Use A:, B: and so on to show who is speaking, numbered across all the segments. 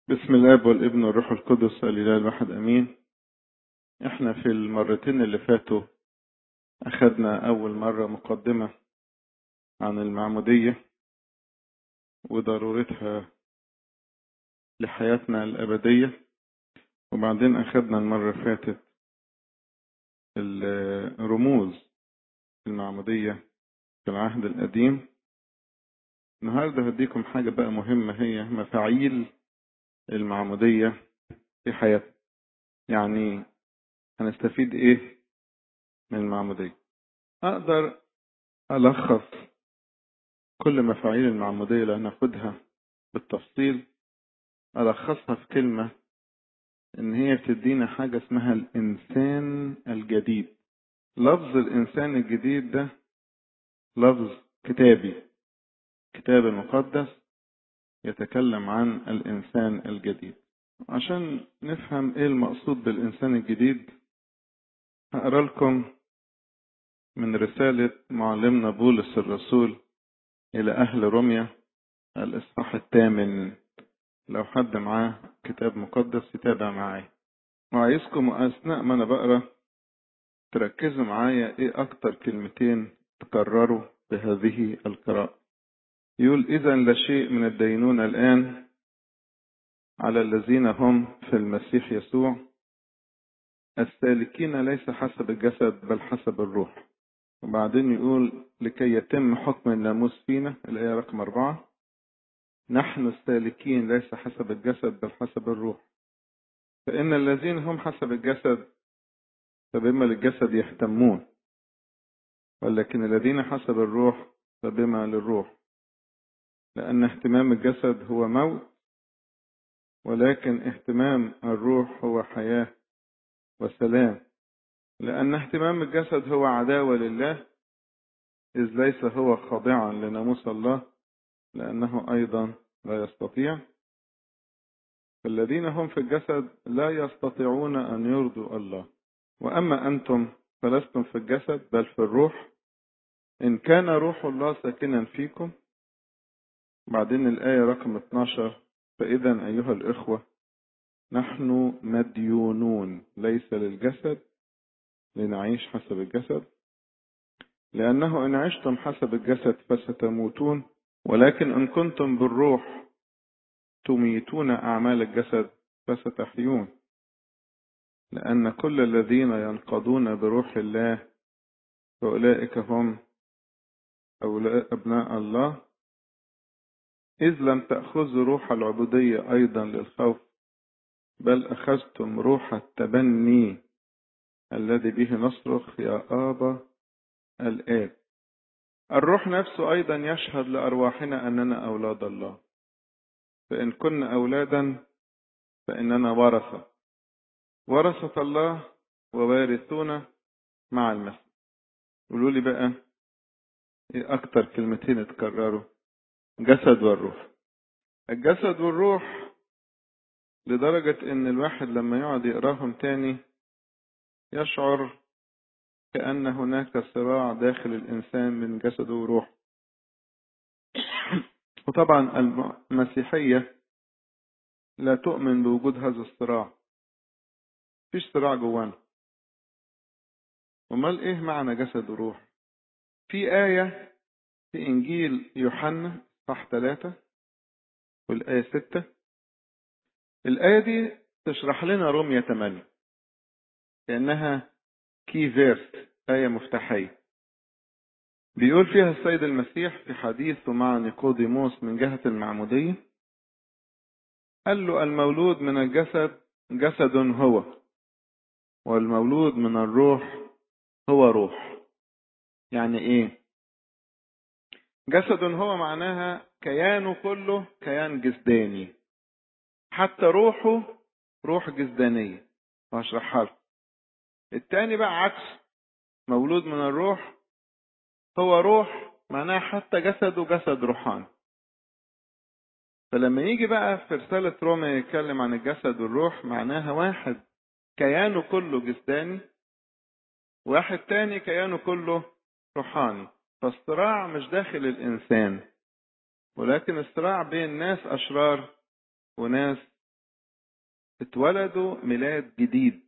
A: بسم الاب والابن والروح القدس الاله الواحد امين احنا في المرتين اللي فاتوا اخذنا اول مرة مقدمة عن المعمودية وضرورتها لحياتنا الابدية وبعدين اخذنا المرة اللي فاتت الرموز المعمودية في العهد القديم النهاردة هديكم حاجة بقى مهمة هي مفاعيل المعمودية في حياتنا يعني هنستفيد ايه من المعمودية اقدر الخص كل مفاعيل المعمودية اللي هناخدها بالتفصيل الخصها في كلمة ان هي بتدينا حاجة اسمها الانسان الجديد لفظ الانسان الجديد ده لفظ كتابي كتاب المقدس يتكلم عن الإنسان الجديد عشان نفهم إيه المقصود بالإنسان الجديد هقرا لكم من رسالة معلمنا بولس الرسول إلى أهل روميا الإصحاح الثامن لو حد معاه كتاب مقدس يتابع معايا وعايزكم أثناء ما أنا بقرا تركزوا معايا إيه أكتر كلمتين تكرروا بهذه القراءة يقول إذا لا شيء من الدينونة الآن على الذين هم في المسيح يسوع السالكين ليس حسب الجسد بل حسب الروح وبعدين يقول لكي يتم حكم الناموس فينا الآية رقم أربعة نحن السالكين ليس حسب الجسد بل حسب الروح فإن الذين هم حسب الجسد فبما للجسد يهتمون ولكن الذين حسب الروح فبما للروح لأن اهتمام الجسد هو موت ولكن اهتمام الروح هو حياة وسلام لأن اهتمام الجسد هو عداوة لله إذ ليس هو خاضعا لناموس الله لأنه أيضا لا يستطيع فالذين هم في الجسد لا يستطيعون أن يرضوا الله وأما أنتم فلستم في الجسد بل في الروح إن كان روح الله ساكنا فيكم بعدين الآية رقم 12 فإذا أيها الإخوة نحن مديونون ليس للجسد لنعيش حسب الجسد لأنه إن عشتم حسب الجسد فستموتون ولكن إن كنتم بالروح تميتون أعمال الجسد فستحيون لأن كل الذين ينقضون بروح الله فأولئك هم أولاء أبناء الله إذ لم تأخذوا روح العبودية أيضا للخوف بل أخذتم روح التبني الذي به نصرخ يا آبا الآب الروح نفسه أيضا يشهد لأرواحنا أننا أولاد الله فإن كنا أولادا فإننا ورثة ورثة الله ووارثون مع المسيح قولوا لي بقى إيه أكتر كلمتين اتكرروا جسد والروح الجسد والروح لدرجة ان الواحد لما يقعد يقراهم تاني يشعر كأن هناك صراع داخل الإنسان من جسده وروحه وطبعا المسيحية لا تؤمن بوجود هذا الصراع فيش صراع جوانا امال ايه معنى جسد وروح في آية في إنجيل يوحنا صح ثلاثة والآية ستة الآية دي تشرح لنا رومية ثمانية لأنها كي فيرس آية مفتاحية بيقول فيها السيد المسيح في حديثه مع نيقوديموس من جهة المعمودية قال له المولود من الجسد جسد هو والمولود من الروح هو روح يعني ايه جسد هو معناها كيانه كله كيان جسداني حتى روحه روح جسدانية وهشرحها لكم التاني بقى عكس مولود من الروح هو روح معناها حتى جسده جسد روحاني فلما يجي بقى في رسالة روما يتكلم عن الجسد والروح معناها واحد كيانه كله جسداني واحد تاني كيانه كله روحاني فالصراع مش داخل الإنسان ولكن الصراع بين ناس أشرار وناس اتولدوا ميلاد جديد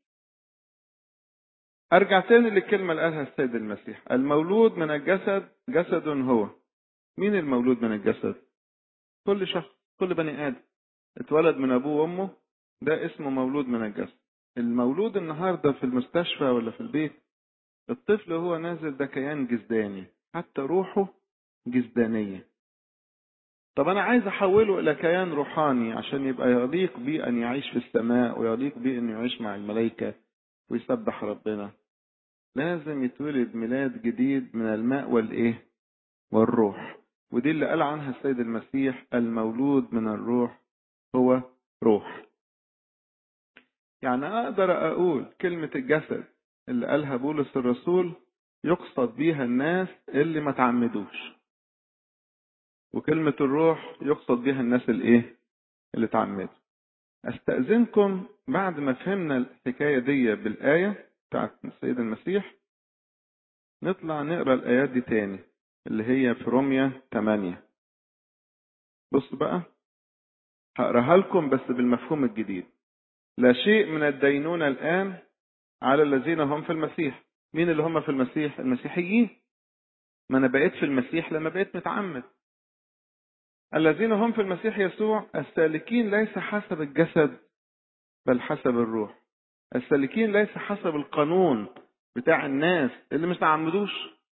A: ارجع تاني للكلمة اللي قالها السيد المسيح المولود من الجسد جسد هو مين المولود من الجسد كل شخص كل بني ادم اتولد من ابوه وامه ده اسمه مولود من الجسد المولود النهارده في المستشفى ولا في البيت الطفل هو نازل ده كيان جسداني حتى روحه جسدانية طب أنا عايز أحوله إلى كيان روحاني عشان يبقى يليق بيه أن يعيش في السماء ويليق بيه أن يعيش مع الملائكة ويسبح ربنا لازم يتولد ميلاد جديد من الماء والإيه والروح ودي اللي قال عنها السيد المسيح المولود من الروح هو روح يعني أقدر أقول كلمة الجسد اللي قالها بولس الرسول يقصد بيها الناس اللي ما تعمدوش وكلمة الروح يقصد بيها الناس الايه اللي تعمدوا استأذنكم بعد ما فهمنا الحكاية دي بالآية بتاعت السيد المسيح نطلع نقرا الآيات دي تاني اللي هي في روميا 8 بص بقى هقراها لكم بس بالمفهوم الجديد لا شيء من الدينونة الآن على الذين هم في المسيح مين اللي هم في المسيح المسيحيين ما أنا بقيت في المسيح لما بقيت متعمد الذين هم في المسيح يسوع السالكين ليس حسب الجسد بل حسب الروح السالكين ليس حسب القانون بتاع الناس اللي مش تعمدوش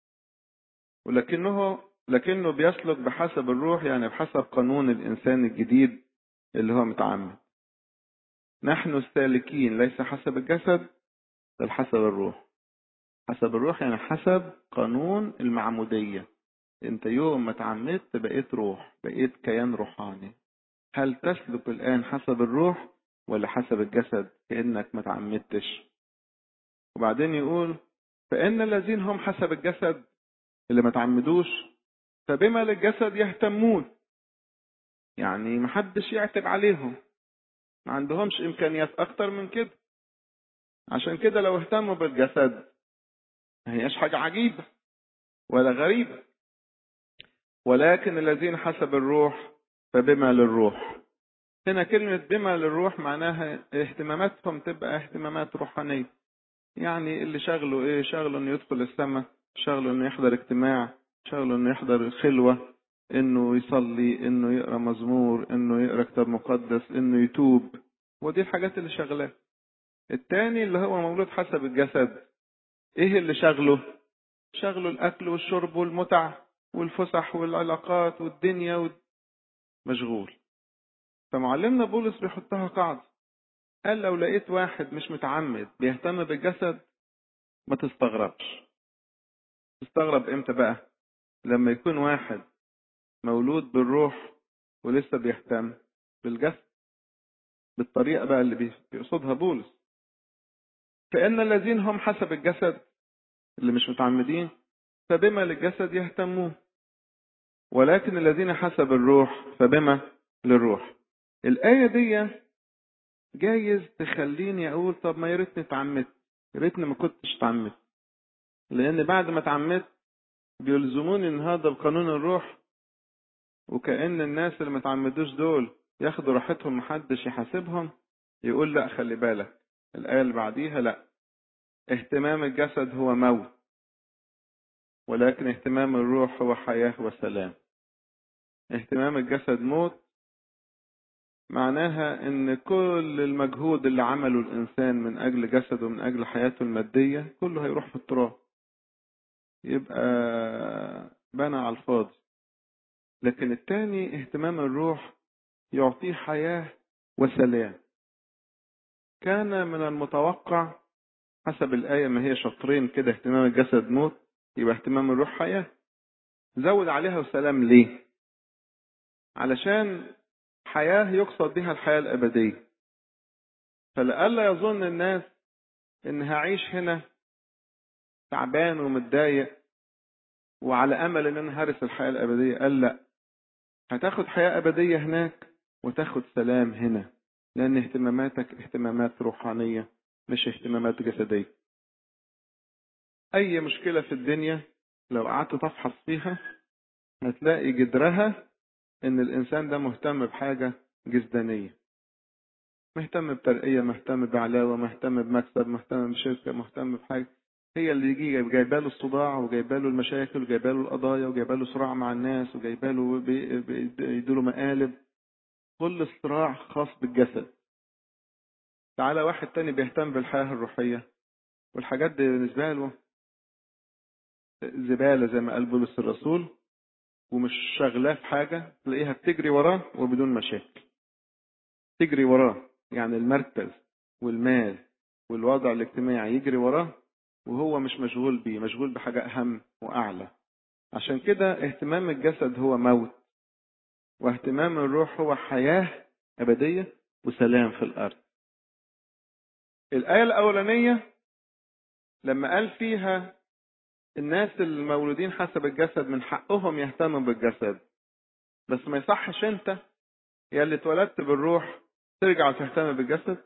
A: ولكنه لكنه بيسلك بحسب الروح يعني بحسب قانون الإنسان الجديد اللي هو متعمد نحن السالكين ليس حسب الجسد بل حسب الروح حسب الروح يعني حسب قانون المعمودية انت يوم ما تعمدت بقيت روح بقيت كيان روحاني هل تسلك الآن حسب الروح ولا حسب الجسد كأنك ما تعمدتش وبعدين يقول فإن الذين هم حسب الجسد اللي ما تعمدوش فبما للجسد يهتمون يعني محدش يعتب عليهم ما عندهمش إمكانيات أكتر من كده عشان كده لو اهتموا بالجسد ما هياش حاجة عجيبة ولا غريبة ولكن الذين حسب الروح فبما للروح هنا كلمة بما للروح معناها اهتماماتهم تبقى اهتمامات روحانية يعني اللي شغله ايه شغله انه يدخل السماء شغله انه يحضر اجتماع شغله انه يحضر خلوة انه يصلي انه يقرا مزمور انه يقرا كتاب مقدس انه يتوب ودي الحاجات اللي شغلاه التاني اللي هو مولود حسب الجسد ايه اللي شغله شغله الاكل والشرب والمتع والفسح والعلاقات والدنيا مشغول فمعلمنا بولس بيحطها قاعدة قال لو لقيت واحد مش متعمد بيهتم بالجسد ما تستغربش تستغرب امتى بقى لما يكون واحد مولود بالروح ولسه بيهتم بالجسد بالطريقة بقى اللي بيقصدها بولس فإن الذين هم حسب الجسد اللي مش متعمدين فبما للجسد يهتمون ولكن الذين حسب الروح فبما للروح الآية دي جايز تخليني أقول طب ما يا ريتني اتعمدت يا ريتني ما كنتش اتعمدت لأن بعد ما اتعمدت بيلزموني إن هذا القانون الروح وكأن الناس اللي ما اتعمدوش دول ياخدوا راحتهم محدش يحاسبهم يقول لا خلي بالك الآية اللي بعديها لا اهتمام الجسد هو موت ولكن اهتمام الروح هو حياة وسلام اهتمام الجسد موت معناها ان كل المجهود اللي عمله الانسان من اجل جسده من اجل حياته المادية كله هيروح في التراب يبقى بنى على الفاضي لكن التاني اهتمام الروح يعطيه حياة وسلام كان من المتوقع حسب الآية ما هي شطرين كده اهتمام الجسد موت يبقى اهتمام الروح حياة زود عليها وسلام ليه علشان حياة يقصد بها الحياة الأبدية فلألا يظن الناس إن هعيش هنا تعبان ومتضايق وعلى أمل إن أنا هرس الحياة الأبدية قال لا هتاخد حياة أبدية هناك وتاخد سلام هنا لأن اهتماماتك اهتمامات روحانية مش اهتمامات جسدية أي مشكلة في الدنيا لو قعدت تفحص فيها هتلاقي جدرها إن الإنسان ده مهتم بحاجة جسدانية مهتم بترقية مهتم بعلاوة مهتم بمكسب مهتم بشركة مهتم بحاجة هي اللي يجي جايبه له الصداع وجايبه له المشاكل وجايبه له القضايا وجايبه له صراع مع الناس وجايبه له بيدوا مقالب كل صراع خاص بالجسد تعالى واحد تاني بيهتم بالحياة الروحية والحاجات دي بالنسبة له زبالة زي ما قال بولس الرسول ومش شغلاه في حاجة تلاقيها بتجري وراه وبدون مشاكل تجري وراه يعني المركز والمال والوضع الاجتماعي يجري وراه وهو مش مشغول بيه مشغول بحاجة أهم وأعلى عشان كده اهتمام الجسد هو موت واهتمام الروح هو حياة أبدية وسلام في الأرض الآية الأولانية لما قال فيها الناس المولودين حسب الجسد من حقهم يهتموا بالجسد بس ما يصحش انت يا اللي اتولدت بالروح ترجع وتهتم بالجسد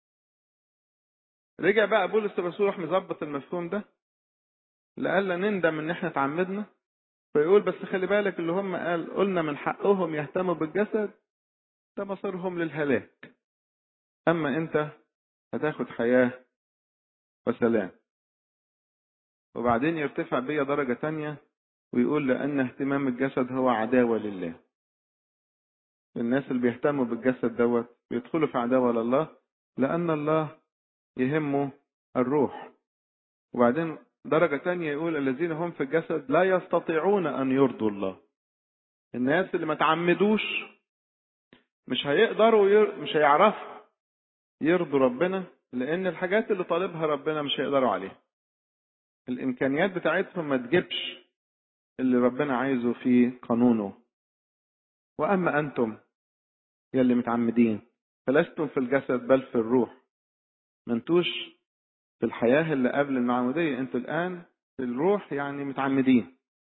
A: رجع بقى بولس الرسول راح مظبط المفهوم ده لألا نندم ان احنا اتعمدنا فيقول بس خلي بالك اللي هم قال قلنا من حقهم يهتموا بالجسد ده مصيرهم للهلاك اما انت هتاخد حياة وسلام وبعدين يرتفع بيا درجة تانية ويقول لأن اهتمام الجسد هو عداوة لله الناس اللي بيهتموا بالجسد دوت بيدخلوا في عداوة لله لأن الله يهمه الروح وبعدين درجة تانية يقول الذين هم في الجسد لا يستطيعون أن يرضوا الله الناس اللي ما تعمدوش مش هيقدروا ير... مش هيعرفوا يرضوا ربنا لأن الحاجات اللي طالبها ربنا مش هيقدروا عليها الإمكانيات بتاعتهم ما تجيبش اللي ربنا عايزه في قانونه وأما أنتم يلي متعمدين فلستم في الجسد بل في الروح ما انتوش في الحياة اللي قبل المعمودية انتوا الآن في الروح يعني متعمدين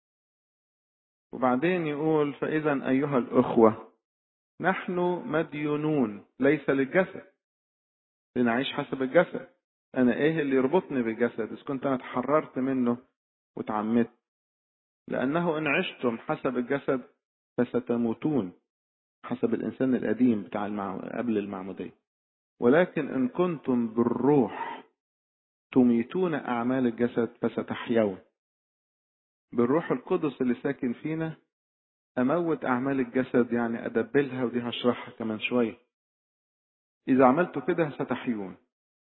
A: وبعدين يقول فإذا أيها الأخوة نحن مديونون ليس للجسد لنعيش حسب الجسد أنا إيه اللي يربطني بالجسد إذا كنت أنا تحررت منه وتعمدت لأنه إن عشتم حسب الجسد فستموتون حسب الإنسان القديم بتاع المع... قبل المعمودية ولكن إن كنتم بالروح تميتون أعمال الجسد فستحيون بالروح القدس اللي ساكن فينا أموت أعمال الجسد يعني أدبلها ودي هشرحها كمان شوية إذا عملت كده ستحيون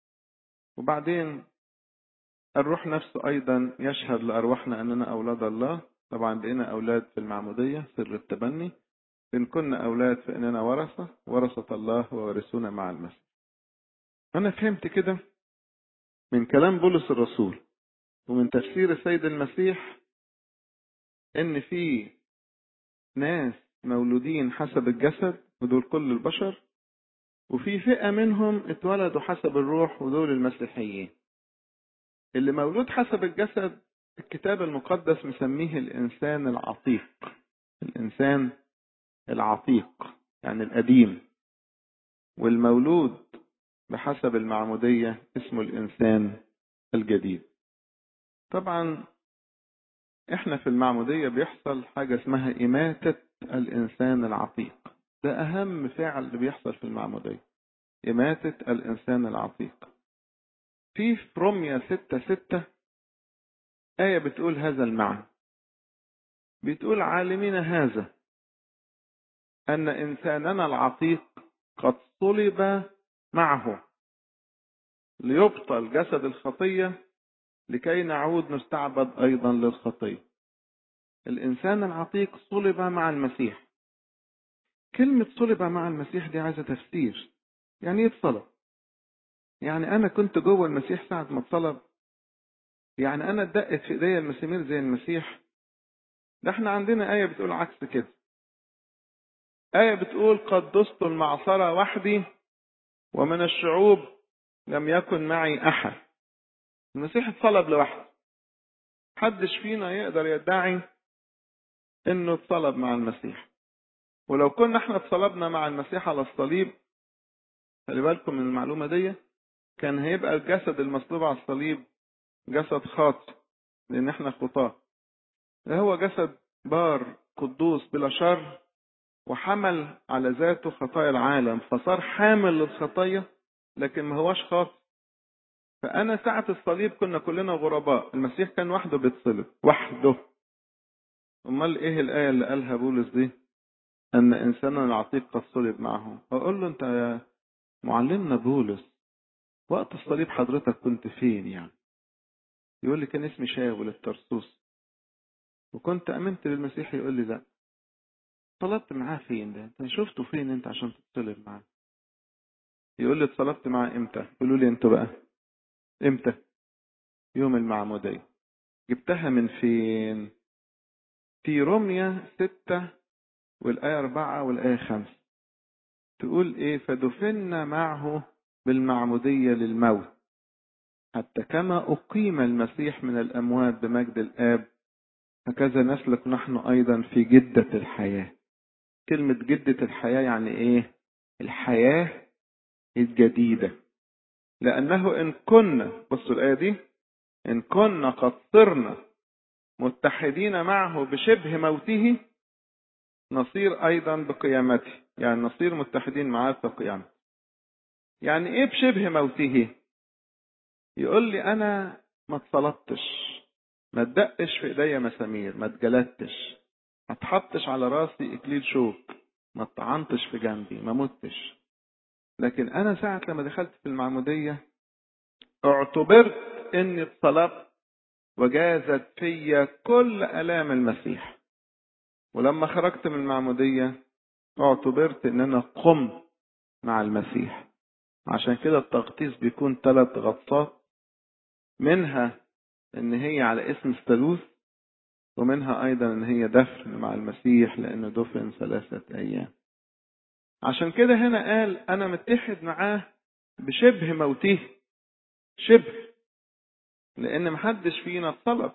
A: وبعدين الروح نفسه أيضا يشهد لأرواحنا أننا أولاد الله طبعا بقينا أولاد في المعمودية سر التبني إن كنا أولاد فإننا ورثة ورثة الله وورثونا مع المسيح أنا فهمت كده من كلام بولس الرسول ومن تفسير السيد المسيح إن في ناس مولودين حسب الجسد ودول كل البشر وفي فئة منهم اتولدوا حسب الروح ودول المسيحيين اللي مولود حسب الجسد الكتاب المقدس مسميه الإنسان العتيق الإنسان العتيق يعني القديم والمولود بحسب المعمودية اسمه الإنسان الجديد طبعا احنا في المعمودية بيحصل حاجة اسمها إماتة الإنسان العتيق ده أهم فعل اللي بيحصل في المعمودية إماتة الإنسان العتيق في روميا ستة ستة آية بتقول هذا المعنى بتقول عالمين هذا أن إنساننا العتيق قد صلب معه ليبطل جسد الخطية لكي نعود نستعبد أيضا للخطية الإنسان العتيق صلب مع المسيح كلمة صلب مع المسيح دي عايزة تفسير يعني ايه اتصلب يعني أنا كنت جوه المسيح ساعة ما اتصلب يعني أنا اتدقت في إيديا المسامير زي المسيح ده احنا عندنا آية بتقول عكس كده آية بتقول قد دست المعصرة وحدي ومن الشعوب لم يكن معي أحد المسيح اتصلب لوحده محدش فينا يقدر يدعي انه اتصلب مع المسيح ولو كنا احنا اتصلبنا مع المسيح على الصليب خلي بالكم من المعلومة دي كان هيبقى الجسد المصلوب على الصليب جسد خاطئ لان احنا خطاة هو جسد بار قدوس بلا شر وحمل على ذاته خطايا العالم فصار حامل للخطايا لكن ما هواش خاص فأنا ساعة الصليب كنا كلنا غرباء المسيح كان وحده بيتصلب وحده أمال إيه الآية اللي قالها بولس دي أن إنسانا العتيق قد صلب معه أقول له أنت يا معلمنا بولس وقت الصليب حضرتك كنت فين يعني يقول لي كان اسمي شاول الترسوس وكنت امنت بالمسيح يقول لي لا طلبت معاه فين ده انت شفته فين انت عشان تتصلب معاه يقول لي اتصلبت معاه امتى يقولوا لي انتوا بقى امتى يوم المعمودية جبتها من فين في رمية ستة والآية أربعة والآية خمسة تقول إيه فدفنا معه بالمعمودية للموت حتى كما أقيم المسيح من الأموات بمجد الآب هكذا نسلك نحن أيضا في جدة الحياة كلمة جدة الحياة يعني إيه الحياة الجديدة لأنه إن كنا بصوا الآية دي إن كنا قد صرنا متحدين معه بشبه موته نصير أيضا بقيامته يعني نصير متحدين معاه في قيامته يعني إيه بشبه موته يقول لي أنا ما اتصلبتش ما تدقش في ايديا مسامير ما اتجلدتش ما اتحطش على راسي اكليل شوك ما اتطعنتش في جنبي ما متش لكن انا ساعة لما دخلت في المعمودية اعتبرت اني اتصلبت وجازت فيا كل الام المسيح ولما خرجت من المعمودية اعتبرت ان انا قمت مع المسيح عشان كده التغطيس بيكون ثلاث غطسات منها ان هي على اسم الثالوث ومنها ايضا ان هي دفن مع المسيح لانه دفن ثلاثة ايام عشان كده هنا قال انا متحد معاه بشبه موته شبه لان محدش فينا اتصلب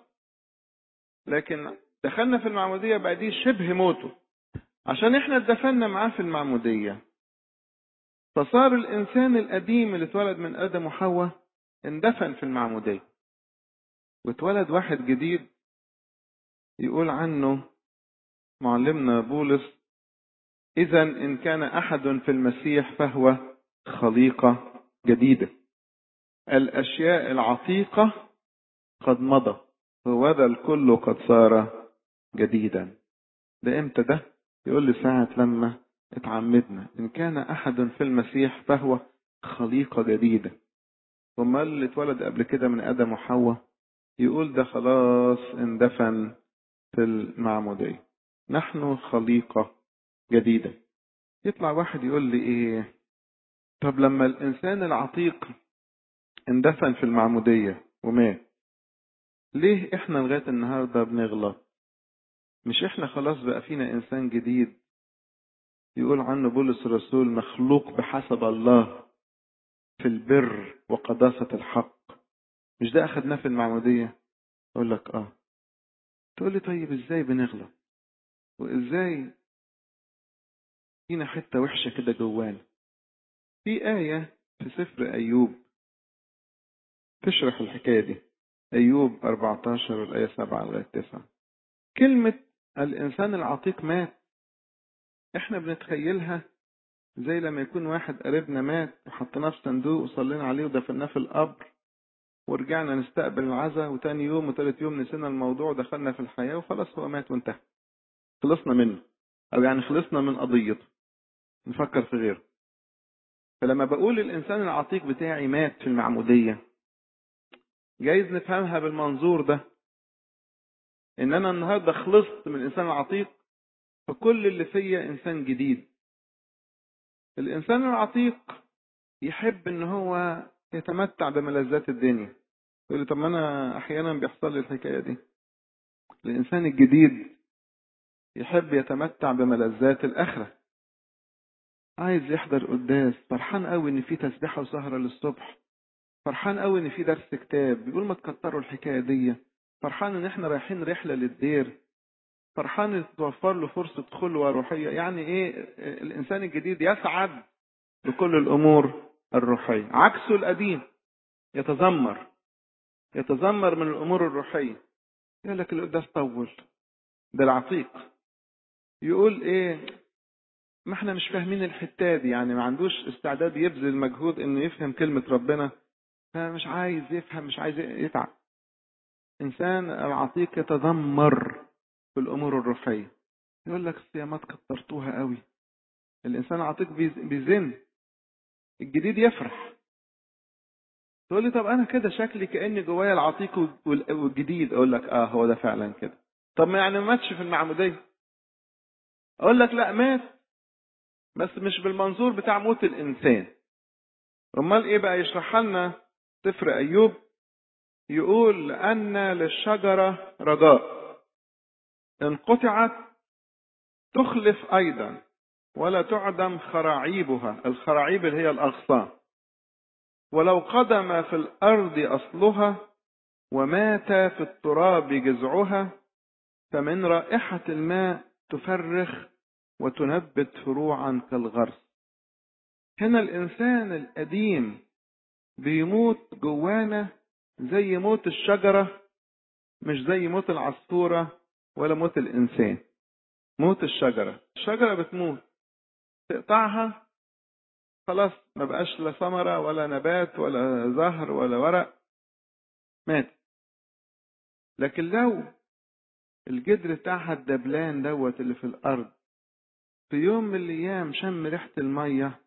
A: لكن دخلنا في المعمودية بعديه شبه موته عشان احنا اتدفنا معاه في المعمودية فصار الانسان القديم اللي اتولد من ادم وحواء اندفن في المعمودية واتولد واحد جديد يقول عنه معلمنا بولس إذا إن كان أحد في المسيح فهو خليقة جديدة الأشياء العتيقة قد مضى وذا الكل قد صار جديدا ده امتى ده يقول لي ساعة لما اتعمدنا إن كان أحد في المسيح فهو خليقة جديدة وما اللي اتولد قبل كده من آدم وحواء يقول ده خلاص اندفن في المعمودية نحن خليقة جديدة يطلع واحد يقول لي ايه طب لما الانسان العتيق اندفن في المعمودية ومات ليه احنا لغاية النهاردة بنغلط مش احنا خلاص بقى فينا انسان جديد يقول عنه بولس الرسول مخلوق بحسب الله في البر وقداسة الحق مش ده أخدناه في المعمودية أقول لك آه تقول لي طيب إزاي بنغلط وإزاي فينا حتة وحشة كده جوانا في آية في سفر أيوب تشرح الحكاية دي أيوب 14 الآية 7 لغاية 9 كلمة الإنسان العتيق مات إحنا بنتخيلها زي لما يكون واحد قريبنا مات وحطيناه في صندوق وصلينا عليه ودفناه في القبر ورجعنا نستقبل العزاء وتاني يوم وتالت يوم نسينا الموضوع ودخلنا في الحياة وخلاص هو مات وانتهى خلصنا منه أو يعني خلصنا من قضيته نفكر في غيره فلما بقول الإنسان العتيق بتاعي مات في المعمودية جايز نفهمها بالمنظور ده إن أنا النهاردة خلصت من الإنسان العتيق فكل اللي فيا إنسان جديد الإنسان العتيق يحب إن هو يتمتع بملذات الدنيا يقول لي طب ما أنا أحيانا بيحصل لي الحكاية دي الإنسان الجديد يحب يتمتع بملذات الآخرة عايز يحضر قداس فرحان قوي إن في تسبيحة وسهرة للصبح فرحان قوي إن في درس كتاب بيقول ما تكتروا الحكاية دي فرحان إن إحنا رايحين رحلة للدير فرحان إن توفر له فرصة خلوة روحية يعني إيه الإنسان الجديد يسعد بكل الأمور الروحية عكسه القديم يتذمر يتذمر من الأمور الروحية يقول لك القداس طول ده العتيق يقول إيه ما احنا مش فاهمين الحتة دي يعني ما عندوش استعداد يبذل مجهود انه يفهم كلمة ربنا فمش عايز يفهم مش عايز يتعب انسان العتيق يتذمر في الامور الروحية يقول لك الصيامات كترتوها قوي الانسان العتيق بيزن الجديد يفرح تقول لي طب انا كده شكلي كاني جوايا العتيق والجديد اقول لك اه هو ده فعلا كده طب ما يعني ما ماتش في المعموديه اقول لك لا مات بس مش بالمنظور بتاع موت الانسان امال ايه بقى يشرح لنا سفر ايوب يقول ان للشجره رجاء ان قطعت تخلف ايضا ولا تعدم خراعيبها الخراعيب اللي هي الاغصان ولو قدم في الارض اصلها ومات في التراب جذعها فمن رائحه الماء تفرخ وتنبت فروعا كالغرس هنا الانسان القديم بيموت جوانا زي موت الشجره مش زي موت العصفوره ولا موت الانسان موت الشجره الشجره بتموت تقطعها خلاص ما بقاش لا ثمره ولا نبات ولا زهر ولا ورق مات لكن لو الجدر بتاعها الدبلان دوت اللي في الارض في يوم من الايام شم ريحه الميه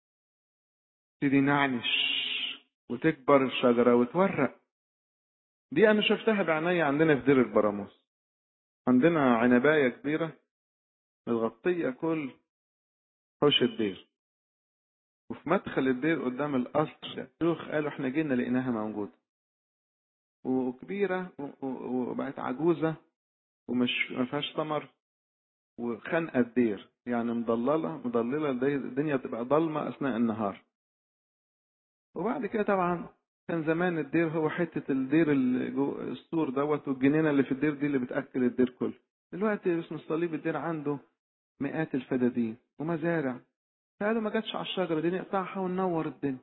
A: تبتدي نعنش وتكبر الشجره وتورق دي انا شفتها بعيني عندنا في دير البراموس عندنا عنبايه كبيره متغطيه كل حوش الدير وفي مدخل الدير قدام القصر شيوخ قالوا احنا جينا لقيناها موجوده وكبيره وبقت عجوزه ومش ما فيهاش ثمر وخانقه الدير يعني مضلله مضلله الدنيا تبقى ضلمه اثناء النهار وبعد كده طبعا كان زمان الدير هو حته الدير اللي جو السور دوت والجنينه اللي في الدير دي اللي بتاكل الدير كله دلوقتي اسم الصليب الدير عنده مئات الفدادين ومزارع فقالوا ما جاتش على الشجره دي نقطعها وننور الدنيا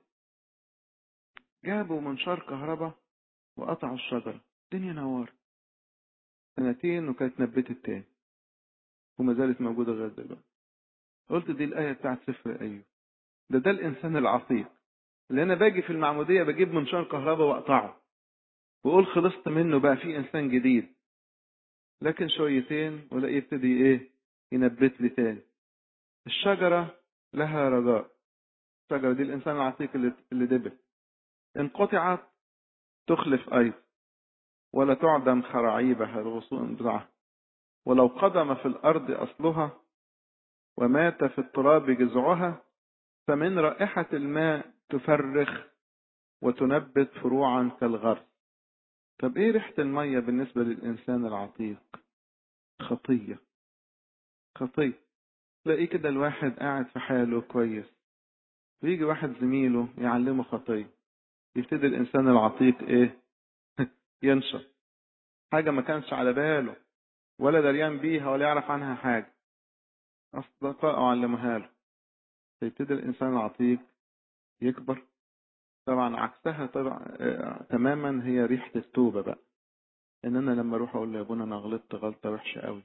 A: جابوا منشار كهرباء وقطعوا الشجره الدنيا نورت سنتين وكانت نبتت تاني وما زالت موجودة لغاية دلوقتي قلت دي الآية بتاعت سفر أيوب ده ده الإنسان العتيق اللي أنا باجي في المعمودية بجيب منشار كهرباء وأقطعه وأقول خلصت منه بقى في إنسان جديد لكن شويتين ولاقيه يبتدي إيه ينبت لي تاني الشجرة لها رجاء الشجرة دي الإنسان العتيق اللي اللي دبل إن قطعت تخلف أيضا ولا تعدم خراعيبها الغصون بتاعها ولو قدم في الأرض أصلها ومات في التراب جذعها فمن رائحة الماء تفرخ وتنبت فروعا كالغرس طب ايه ريحة المية بالنسبة للإنسان العتيق خطية خطية تلاقيه كده الواحد قاعد في حاله كويس ويجي واحد زميله يعلمه خطية يبتدي الإنسان العتيق ايه ينشط حاجة ما كانش على باله ولا دريان بيها ولا يعرف عنها حاجة أصدقائه علموها له فيبتدي الإنسان العتيق يكبر طبعا عكسها طبعا تماما هي ريحة التوبة بقى إن أنا لما أروح أقول له يا ابونا أنا غلطت غلطة وحشة قوي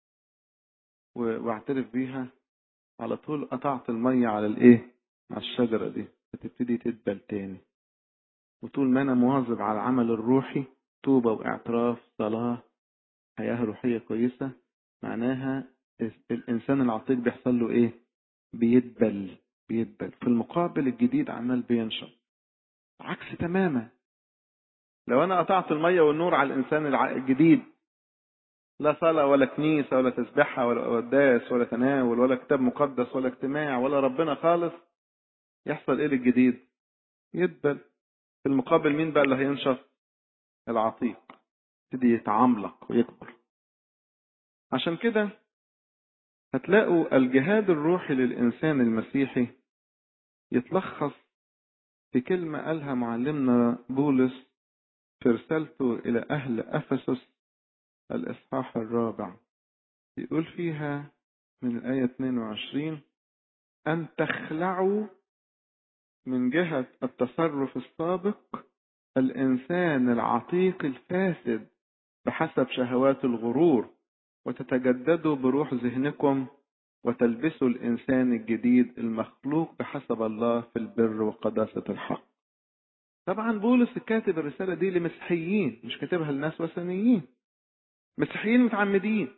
A: واعترف بيها على طول قطعت المية على الإيه؟ على الشجرة دي فتبتدي تدبل تاني وطول ما أنا مواظب على العمل الروحي توبة واعتراف صلاة حياة روحية كويسة معناها الإنسان العتيق بيحصل له إيه؟ بيدبل بيدبل في المقابل الجديد عمال بينشط عكس تماما لو أنا قطعت المية والنور على الإنسان الجديد لا صلاة ولا كنيسة ولا تسبحة ولا قداس ولا تناول ولا كتاب مقدس ولا اجتماع ولا ربنا خالص يحصل إيه للجديد؟ يدبل في المقابل مين بقى اللي هينشط؟ العتيق يبتدي يتعملق ويكبر عشان كده هتلاقوا الجهاد الروحي للإنسان المسيحي يتلخص في كلمة قالها معلمنا بولس في رسالته إلى أهل أفسس الإصحاح الرابع يقول فيها من الآية 22 أن تخلعوا من جهة التصرف السابق الإنسان العتيق الفاسد بحسب شهوات الغرور وتتجددوا بروح ذهنكم وتلبسوا الإنسان الجديد المخلوق بحسب الله في البر وقداسة الحق طبعا بولس كاتب الرسالة دي لمسيحيين مش كاتبها لناس وثنيين مسيحيين متعمدين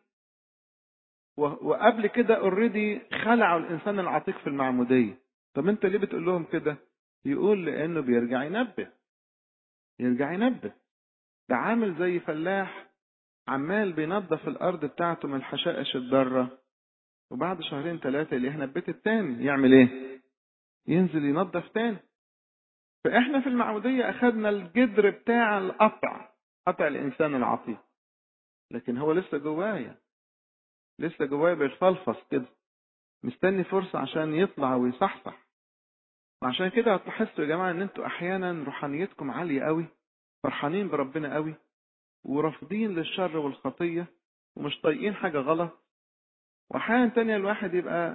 A: وقبل كده اوريدي خلعوا الانسان العتيق في المعموديه طب انت ليه بتقول لهم كده يقول لانه بيرجع ينبه يرجع ينبه ده عامل زي فلاح عمال بينظف الارض بتاعته من الحشائش الضاره وبعد شهرين ثلاثه يلاقيها نبت التاني يعمل ايه ينزل ينظف تاني فاحنا في المعموديه اخذنا الجدر بتاع القطع قطع الانسان العتيق لكن هو لسه جوايا لسه جوايا بيتفلفص كده مستني فرصة عشان يطلع ويصحصح وعشان كده هتلاحظوا يا جماعة ان انتوا احيانا روحانيتكم عالية قوي فرحانين بربنا قوي ورافضين للشر والخطية ومش طايقين حاجة غلط واحيانا تانية الواحد يبقى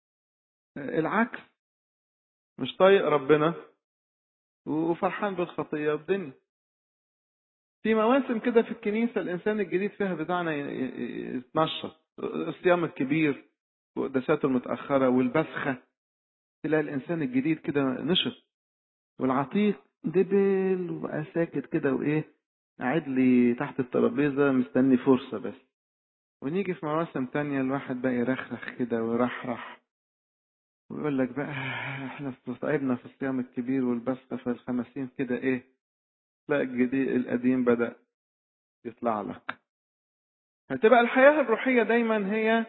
A: العكس مش طايق ربنا وفرحان بالخطية والدنيا في مواسم كده في الكنيسة الإنسان الجديد فيها بتاعنا يتنشط الصيام الكبير وقداساته المتأخرة والبسخة تلاقي الإنسان الجديد كده نشط والعتيق دبل وبقى ساكت كده وإيه قاعد لي تحت الترابيزة مستني فرصة بس ونيجي في مواسم تانية الواحد بقى يرخرخ كده ويرحرح ويقول لك بقى احنا تعبنا في الصيام الكبير والبسخة في الخمسين كده ايه تلاقي الجديد القديم بدأ يطلع لك هتبقى الحياة الروحية دايما هي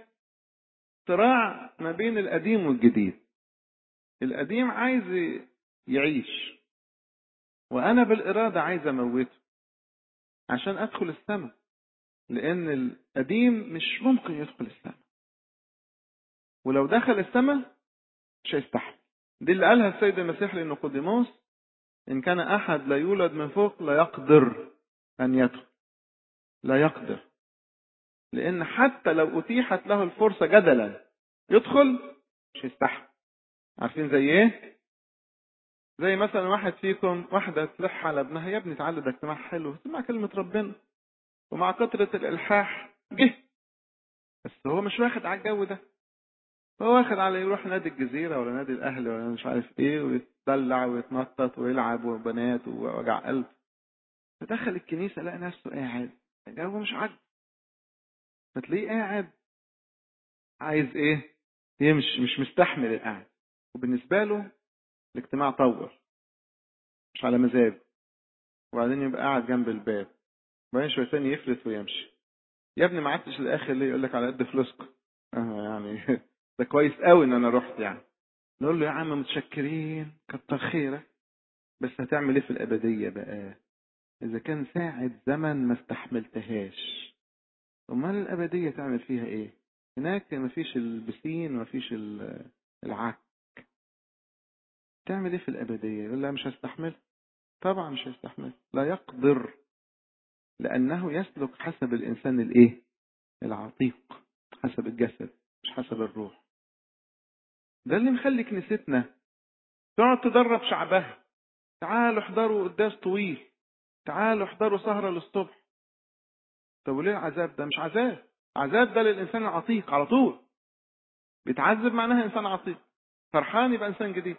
A: صراع ما بين القديم والجديد القديم عايز يعيش وأنا بالإرادة عايز أموته عشان أدخل السماء لأن القديم مش ممكن يدخل السماء ولو دخل السماء مش هيستحمل دي اللي قالها السيد المسيح لنيقوديموس إن كان أحد لا يولد من فوق لا يقدر أن يدخل لا يقدر لأن حتى لو أتيحت له الفرصة جدلا يدخل مش هيستحمل عارفين زي إيه؟ زي مثلا واحد فيكم واحدة تلح على ابنها يا ابني تعالى ده اجتماع حلو سمع كلمة ربنا ومع كثرة الإلحاح جه بس هو مش واخد على الجو ده هو واخد على يروح نادي الجزيرة ولا نادي الأهلي ولا مش عارف إيه ويتدلع ويتنطط ويلعب وبنات ووجع قلب فدخل الكنيسة لقى نفسه قاعد الجو مش عاجبه فتلاقيه قاعد عايز إيه يمشي مش مستحمل القعد وبالنسبة له الاجتماع طول مش على مزاجه وبعدين يبقى قاعد جنب الباب وبعدين شوية تاني يفلت ويمشي يا ابني ما عدتش الاخر ليه يقول لك على قد فلوسكم اه يعني ده كويس قوي ان انا رحت يعني نقول له يا عم متشكرين كتر خيرك بس هتعمل ايه في الابديه بقى اذا كان ساعه زمن ما استحملتهاش امال الابديه تعمل فيها ايه هناك مفيش البسين مفيش العك تعمل ايه في الابديه يقول لا مش هستحمل طبعا مش هيستحمل لا يقدر لأنه يسلك حسب الإنسان الإيه؟ العتيق حسب الجسد مش حسب الروح ده اللي مخلي كنيستنا تقعد تدرب شعبها تعالوا احضروا قداس طويل تعالوا احضروا سهرة للصبح طب وليه العذاب ده مش عذاب عذاب ده للإنسان العتيق على طول بيتعذب معناها إنسان عتيق فرحان يبقى إنسان جديد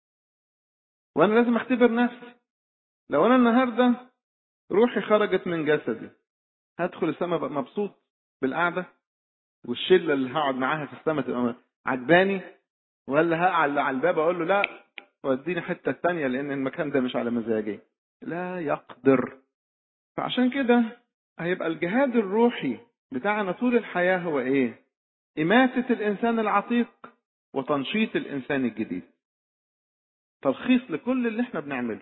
A: وأنا لازم أختبر نفسي لو أنا النهارده روحي خرجت من جسدي هدخل السماء بقى مبسوط بالقعده والشله اللي هقعد معاها في السماء تبقى عجباني ولا هقعد على الباب اقول له لا وديني حته تانية لان المكان ده مش على مزاجي لا يقدر فعشان كده هيبقى الجهاد الروحي بتاعنا طول الحياه هو ايه إماتة الإنسان العتيق وتنشيط الإنسان الجديد تلخيص لكل اللي احنا بنعمله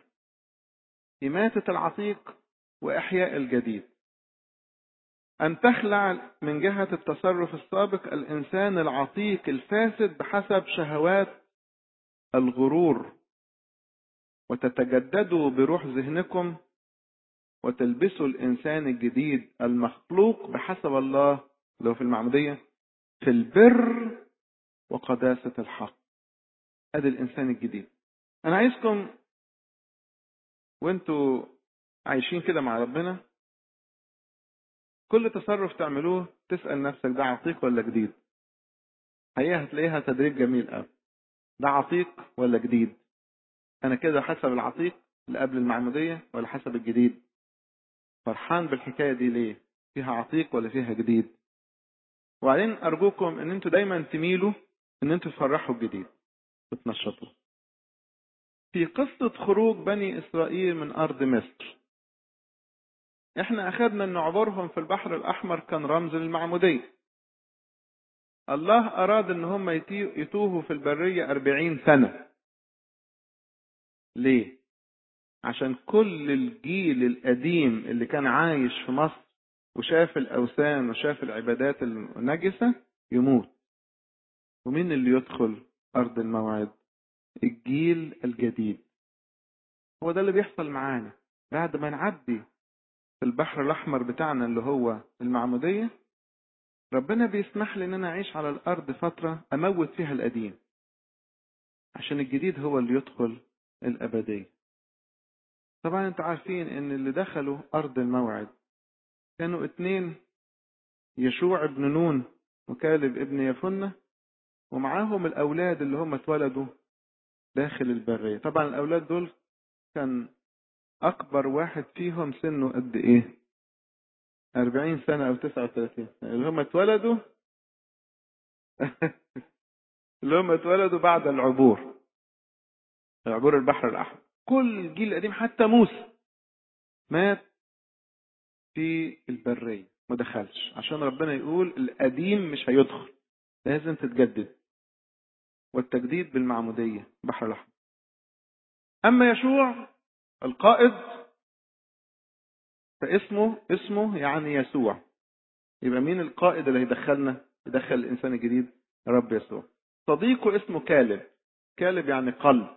A: إماتة العتيق وإحياء الجديد أن تخلع من جهة التصرف السابق الإنسان العتيق الفاسد بحسب شهوات الغرور وتتجددوا بروح ذهنكم وتلبسوا الإنسان الجديد المخلوق بحسب الله لو في المعمودية في البر وقداسة الحق هذا الإنسان الجديد أنا عايزكم وانتوا عايشين كده مع ربنا كل تصرف تعملوه تسأل نفسك ده عتيق ولا جديد حقيقة هتلاقيها تدريب جميل قوي ده عتيق ولا جديد انا كده حسب العتيق اللي قبل المعمودية ولا حسب الجديد فرحان بالحكاية دي ليه فيها عتيق ولا فيها جديد وبعدين ارجوكم ان انتوا دايما تميلوا ان انتوا تفرحوا الجديد وتنشطوا في قصة خروج بني اسرائيل من ارض مصر احنا اخذنا ان عبورهم في البحر الاحمر كان رمز للمعمودية الله اراد ان هم يتوهوا في البرية اربعين سنة ليه عشان كل الجيل القديم اللي كان عايش في مصر وشاف الاوثان وشاف العبادات النجسة يموت ومين اللي يدخل ارض الموعد الجيل الجديد هو ده اللي بيحصل معانا بعد ما نعدي في البحر الاحمر بتاعنا اللي هو المعمودية ربنا بيسمح لي ان انا اعيش على الارض فترة اموت فيها القديم عشان الجديد هو اللي يدخل الابدية طبعا انتوا عارفين ان اللي دخلوا ارض الموعد كانوا اتنين يشوع ابن نون وكالب ابن يفنة ومعاهم الاولاد اللي هم اتولدوا داخل البرية طبعا الاولاد دول كان اكبر واحد فيهم سنه قد ايه أربعين سنة أو تسعة وثلاثين سنة اللي هم اتولدوا اللي هم اتولدوا بعد العبور عبور البحر الأحمر كل الجيل القديم حتى موسى مات في البرية ما دخلش عشان ربنا يقول القديم مش هيدخل لازم تتجدد والتجديد بالمعمودية بحر الأحمر أما يشوع القائد فاسمه اسمه يعني يسوع يبقى مين القائد اللي هيدخلنا يدخل الانسان الجديد رب يسوع صديقه اسمه كالب كالب يعني قلب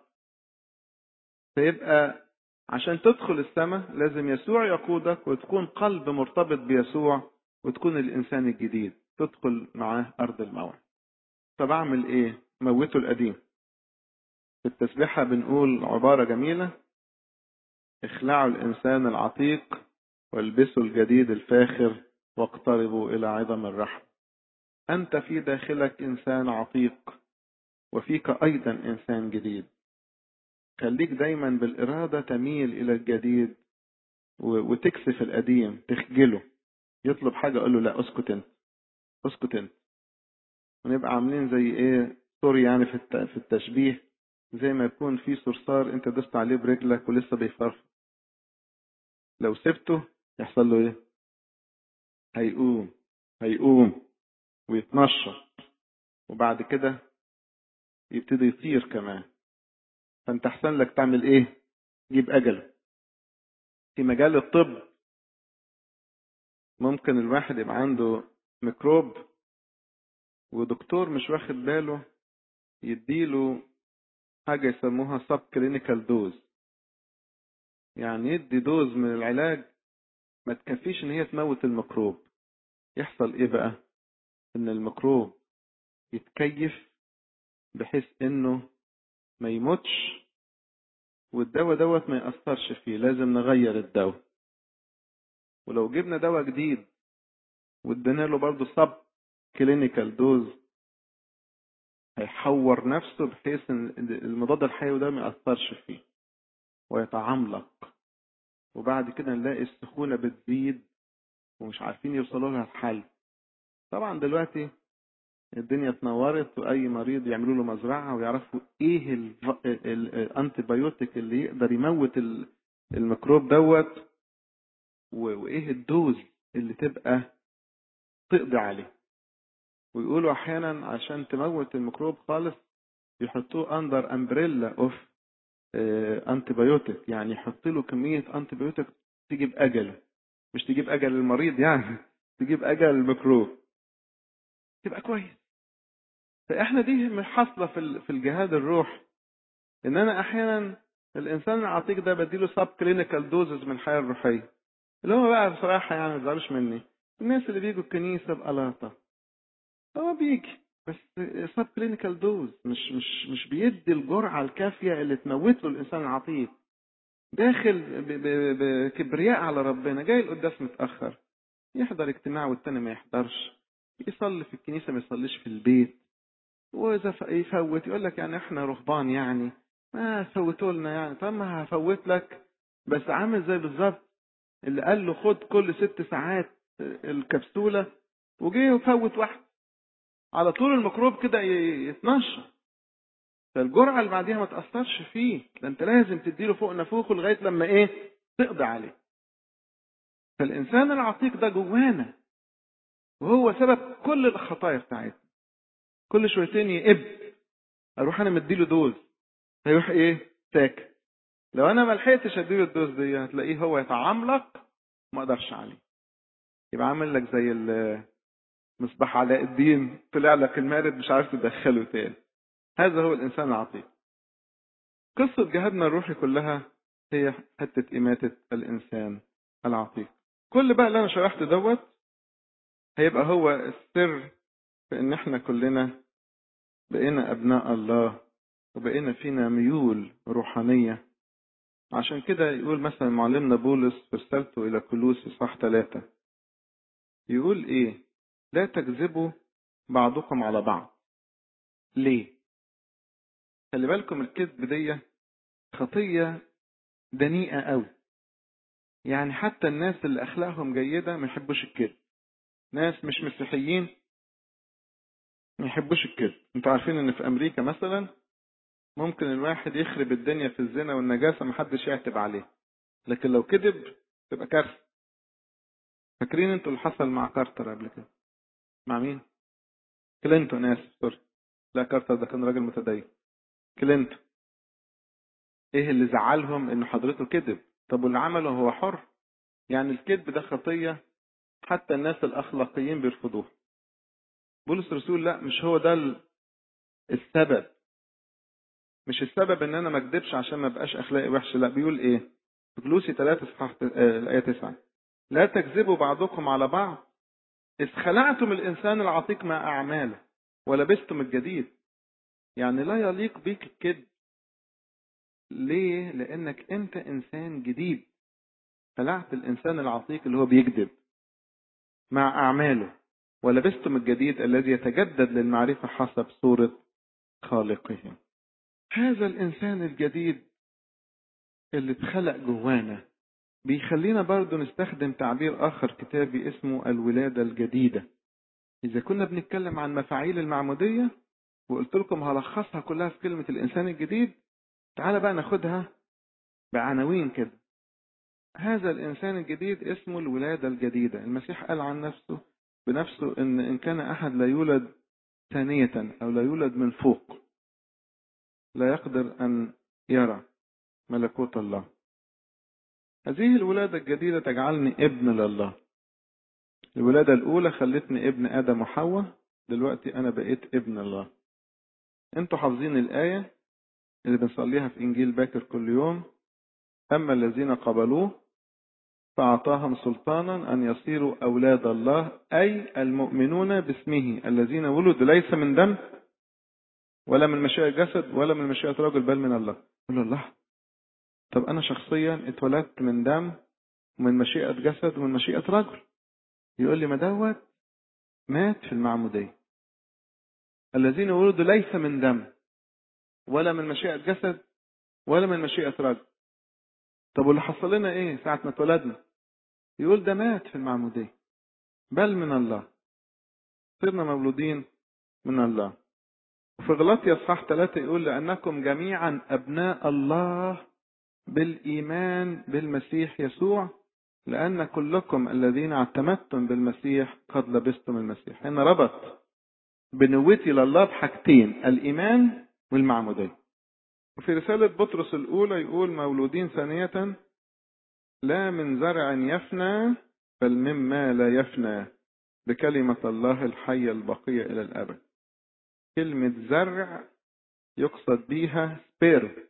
A: فيبقى عشان تدخل السماء لازم يسوع يقودك وتكون قلب مرتبط بيسوع وتكون الانسان الجديد تدخل معاه ارض الموعد طب اعمل ايه موته القديم في التسبيحه بنقول عباره جميله اخلعوا الانسان العتيق والبسوا الجديد الفاخر واقتربوا إلى عظم الرحم أنت في داخلك إنسان عتيق وفيك أيضا إنسان جديد خليك دايما بالإرادة تميل إلى الجديد وتكسف القديم تخجله يطلب حاجة أقول له لا اسكت انت اسكت انت ونبقى عاملين زي ايه سوري يعني في في التشبيه زي ما يكون في صرصار انت دست عليه برجلك ولسه بيفرفر لو سبته يحصل له ايه هيقوم هيقوم ويتنشط وبعد كده يبتدي يطير كمان فانت احسن لك تعمل ايه جيب اجله في مجال الطب ممكن الواحد يبقى عنده ميكروب ودكتور مش واخد باله يديله حاجة يسموها سب كلينيكال دوز يعني يدي دوز من العلاج ما تكفيش ان هي تموت الميكروب يحصل ايه بقى ان الميكروب يتكيف بحيث انه ما يموتش والدواء دوت ما يأثرش فيه لازم نغير الدواء ولو جبنا دواء جديد وادينا له برضه سب كلينيكال دوز هيحور نفسه بحيث ان المضاد الحيوي ده ما يأثرش فيه ويتعملق وبعد كده نلاقي السخونة بتزيد ومش عارفين يوصلوا لها الحل طبعا دلوقتي الدنيا اتنورت واي مريض يعملوا له مزرعه ويعرفوا ايه الانتي بايوتيك اللي يقدر يموت الميكروب دوت وايه الدوز اللي تبقى تقضي عليه ويقولوا احيانا عشان تموت الميكروب خالص يحطوه اندر امبريلا اوف انتي بايوتيك يعني يحط له كميه انتي بايوتيك تجيب اجله مش تجيب اجل المريض يعني تجيب اجل الميكروب تبقى كويس فاحنا دي حاصله في في الجهاد الروح ان انا احيانا الانسان العتيق ده بديله سب كلينيكال دوزز من الحياه الروحيه اللي هو بقى بصراحه يعني ما تزعلوش مني الناس اللي بيجوا الكنيسه بقلاطه هو بيجي بس سب كلينيكال دوز مش مش مش بيدي الجرعه الكافيه اللي تموت له الانسان العتيق داخل بكبرياء على ربنا جاي القداس متاخر يحضر اجتماع والتاني ما يحضرش يصلي في الكنيسه ما يصليش في البيت وإذا يفوت يقول لك يعني إحنا رهبان يعني ما فوتوا لنا يعني طب ما هفوت لك بس عامل زي بالظبط اللي قال له خد كل ست ساعات الكبسولة وجه وفوت واحد على طول الميكروب كده يتنشر فالجرعة اللي بعديها ما تأثرش فيه ده انت لازم تديله فوق نفوخه لغاية لما ايه تقضي عليه فالإنسان العتيق ده جوانا وهو سبب كل الخطايا بتاعتنا كل شويتين يقب اروح انا مديله دوز هيروح ايه ساكت لو انا ما لحقتش اديله الدوز دي هتلاقيه هو يتعملق ما اقدرش عليه يبقى عامل لك زي مصباح علاء الدين طلع لك المارد مش عارف تدخله تاني هذا هو الانسان العتيق قصة جهادنا الروحي كلها هي حتة إماتة الإنسان العتيق كل بقى اللي أنا شرحت دوت هيبقى هو السر في إن إحنا كلنا بقينا أبناء الله وبقينا فينا ميول روحانية عشان كده يقول مثلا معلمنا بولس في رسالته إلى كلوسي صح ثلاثة يقول إيه لا تكذبوا بعضكم على بعض ليه خلي بالكم الكذب دي خطية دنيئة قوي يعني حتى الناس اللي أخلاقهم جيدة ما يحبوش الكذب ناس مش مسيحيين ما يحبوش الكذب انتوا عارفين ان في امريكا مثلا ممكن الواحد يخرب الدنيا في الزنا والنجاسة محدش يعتب عليه لكن لو كذب تبقى كارثة فاكرين انتوا اللي حصل مع كارتر قبل كده مع مين كلينتون اسف سوري لا كارتر ده كان راجل متدين كلينتون ايه اللي زعلهم ان حضرته كذب طب واللي عمله هو حر يعني الكذب ده خطية حتى الناس الاخلاقيين بيرفضوها بولس الرسول لا مش هو ده السبب مش السبب ان انا ما اكذبش عشان ما بقاش اخلاقي وحش لا بيقول ايه في كلوسي 3 اصحاح الايه 9 لا تكذبوا بعضكم على بعض إذ خلعتم الإنسان العتيق مع أعماله ولبستم الجديد يعني لا يليق بيك الكذب ليه؟ لأنك أنت إنسان جديد خلعت الإنسان العتيق اللي هو بيكذب مع أعماله ولبستم الجديد الذي يتجدد للمعرفة حسب صورة خالقه هذا الإنسان الجديد اللي اتخلق جوانا بيخلينا برضو نستخدم تعبير آخر كتابي اسمه الولادة الجديدة إذا كنا بنتكلم عن مفاعيل المعمودية وقلت لكم هلخصها كلها في كلمة الإنسان الجديد تعال بقى ناخدها بعناوين كده هذا الإنسان الجديد اسمه الولادة الجديدة المسيح قال عن نفسه بنفسه إن إن كان أحد لا يولد ثانية أو لا يولد من فوق لا يقدر أن يرى ملكوت الله هذه الولادة الجديدة تجعلني ابن لله الولادة الأولى خلتني ابن آدم وحواء دلوقتي أنا بقيت ابن الله انتوا حافظين الآية اللي بنصليها في إنجيل باكر كل يوم أما الذين قبلوه فأعطاهم سلطانا أن يصيروا أولاد الله أي المؤمنون باسمه الذين ولدوا ليس من دم ولا من مشيئة جسد ولا من مشيئة رجل بل من الله قل الله طب أنا شخصيا اتولدت من دم ومن مشيئة جسد ومن مشيئة رجل يقول لي ما دوت مات في المعمودية الذين ولدوا ليس من دم ولا من مشيئة جسد ولا من مشيئة رجل طب واللي حصل لنا ايه ساعة ما اتولدنا يقول ده مات في المعمودية بل من الله صرنا مولودين من الله وفي غلطية اصحاح ثلاثة يقول لأنكم جميعا أبناء الله بالإيمان بالمسيح يسوع لأن كلكم الذين اعتمدتم بالمسيح قد لبستم المسيح هنا ربط بنوتي لله بحاجتين الإيمان والمعمودية وفي رسالة بطرس الأولى يقول مولودين ثانية لا من زرع يفنى بل مما لا يفنى بكلمة الله الحية البقية إلى الأبد كلمة زرع يقصد بيها سبير